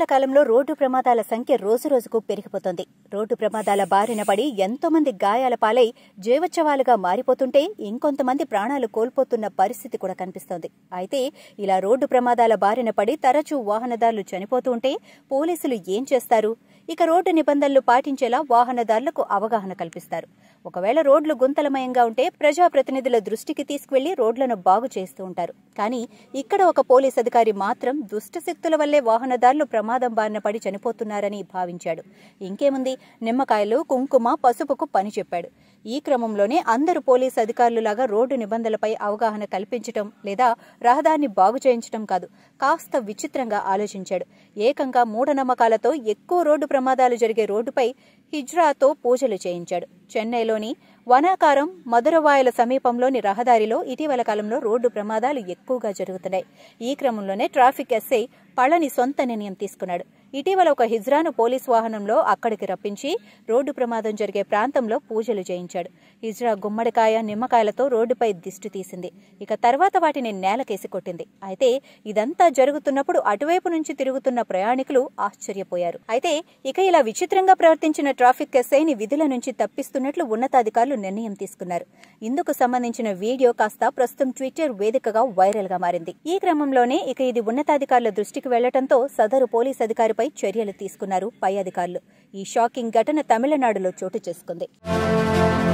కాలంలో రోడ్డు ప్రమాదాల సంఖ్య రోజురోజుకు పెరిగిపోతోంది రోడ్డు ప్రమాదాల బారిన పడి ఎంతో మంది గాయాల పాలై జీవోత్సవాలుగా మారిపోతుంటే ఇంకొంతమంది ప్రాణాలు కోల్పోతున్న పరిస్థితి కూడా కనిపిస్తోంది అయితే ఇలా రోడ్డు ప్రమాదాల బారిన పడి తరచూ వాహనదారులు చనిపోతూ ఉంటే పోలీసులు ఏం చేస్తారు ఇక రోడ్డు నిబంధనలు పాటించేలా వాహనదారులకు అవగాహన కల్పిస్తారు ఒకవేళ రోడ్లు గుంతలమయంగా ఉంటే ప్రజాప్రతినిధుల దృష్టికి తీసుకువెళ్లి రోడ్లను బాగు చేస్తూ ఉంటారు కానీ ఇక్కడ ఒక పోలీస్ అధికారి మాత్రం దుష్టశక్తుల వల్లే వాహనదారులు ప్రమాదం బారిన పడి చనిపోతున్నారని భావించాడు ఇంకేముంది నిమ్మకాయలు కుంకుమ పసుపుకు పని చెప్పాడు ఈ క్రమంలోనే అందరు పోలీస్ అధికారులులాగా రోడ్డు నిబంధనలపై అవగాహన కల్పించటం లేదా రహదారిని బాగు చేయించడం కాదు కాస్త విచిత్రంగా ఆలోచించాడు ఏకంగా మూఢనమ్మకాలతో ఎక్కువ రోడ్డు ప్రమాదాలు జరిగే రోడ్డుపై హిజ్రాతో పూజలు చేయించాడు చెన్నైలోని వనాకారం మధురవాయల సమీపంలోని రహదారిలో ఇటీవల కాలంలో రోడ్డు ప్రమాదాలు ఎక్కువగా జరుగుతున్నాయి ఈ క్రమంలోనే ట్రాఫిక్ ఎస్ఐ పళని సొంత నిర్ణయం తీసుకున్నాడు ఇటీవల ఒక హిజ్రాను పోలీస్ వాహనంలో అక్కడికి రప్పించి రోడ్డు ప్రమాదం జరిగే ప్రాంతంలో పూజలు చేయించాడు హిజ్రా గుమ్మడికాయ నిమ్మకాయలతో రోడ్డుపై దిష్టి తీసింది ఇక తర్వాత వాటిని నేలకేసి కొట్టింది అయితే ఇదంతా జరుగుతున్నప్పుడు అటువైపు నుంచి తిరుగుతున్న ప్రయాణికులు ఆశ్చర్యపోయారు అయితే ఇక ఇలా విచిత్రంగా ప్రవర్తించిన ట్రాఫిక్ ఎస్ఐని విధుల నుంచి తప్పిస్తున్నట్లు ఉన్నతాధికారులు నిర్ణయం తీసుకున్నారు ఇందుకు సంబంధించిన వీడియో కాస్త ప్రస్తుతం ట్విట్టర్ వేదికగా వైరల్ గా మారింది ఈ క్రమంలోనే ఇక ఇది ఉన్నతాధికారుల దృష్టికి వెళ్లడంతో సదరు పోలీస్ అధికారిపై చర్యలు తీసుకున్నారు పై అధికారులు ఈ షాకింగ్ ఘటన తమిళనాడులో చోటు చేసుకుంది